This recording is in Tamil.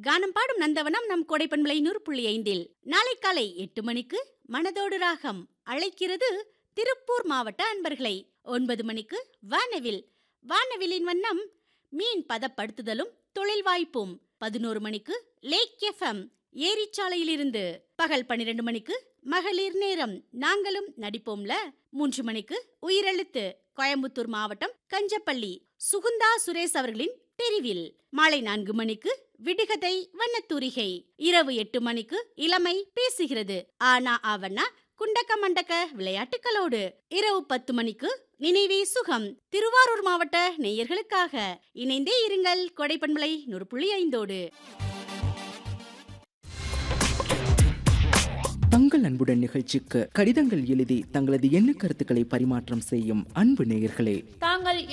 கானம் பாடும் நந்தவனம் நம் கொடைப்பண்பலை நூறு புள்ளி ஐந்தில் நாளை காலை எட்டு மணிக்கு மனதோடு ராகம் அழைக்கிறது திருப்பூர் மாவட்ட அன்பர்களை ஒன்பது மணிக்கு வானவில் வானவிலின் வண்ணம் மீன் பதப்படுத்துதலும் தொழில் வாய்ப்பும் பதினோரு மணிக்கு லேக் எஃப்எம் ஏரிச்சாலையிலிருந்து பகல் பன்னிரண்டு மணிக்கு மகளிர் நேரம் நாங்களும் நடிப்போம்ல மூன்று மணிக்கு உயிரெழுத்து கோயம்புத்தூர் மாவட்டம் கஞ்சப்பள்ளி சுகுந்தா சுரேஷ் அவர்களின் தெரிவில் மாலை நான்கு மணிக்கு விடுகதை வண்ணத்தூரிகை இரவு எட்டு மணிக்கு இளமை பேசுகிறது ஆனா அவனா குண்டக்க மண்டக்க விளையாட்டுகளோடு இரவு பத்து மணிக்கு நினைவே சுகம் திருவாரூர் மாவட்ட நேயர்களுக்காக இணைந்தே இருங்கள் கொடைப்பண்பலை நூறு புள்ளி ஐந்தோடு தங்கள் அன்புடன் நிகழ்ச்சிக்கு கடிதங்கள் எழுதி தங்களது எண்ண கருத்துக்களை பரிமாற்றம் செய்யும் அன்பு நேயர்களே தாங்கள்